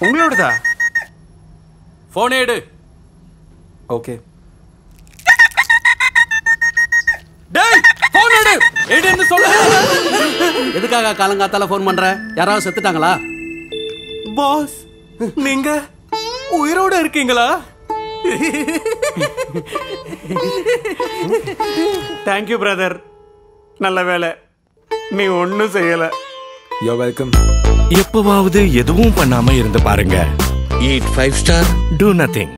உங்களோடதா போனே எடு ஓகே டேய் போன் எடு எடுன்னு சொல்ல எதுக்காக காலங்காத்தால ஃபோன் பண்ற யாராவது செத்துட்டாங்களா பாஸ் நீங்க உயிரோட இருக்கீங்களா தேங்க்யூ பிரதர் நல்ல வேலை நீ ஒன்றும் செய்யலை யோ வெல்கம் எப்பவாவது எதுவும் பண்ணாம இருந்து பாருங்க eat five star do nothing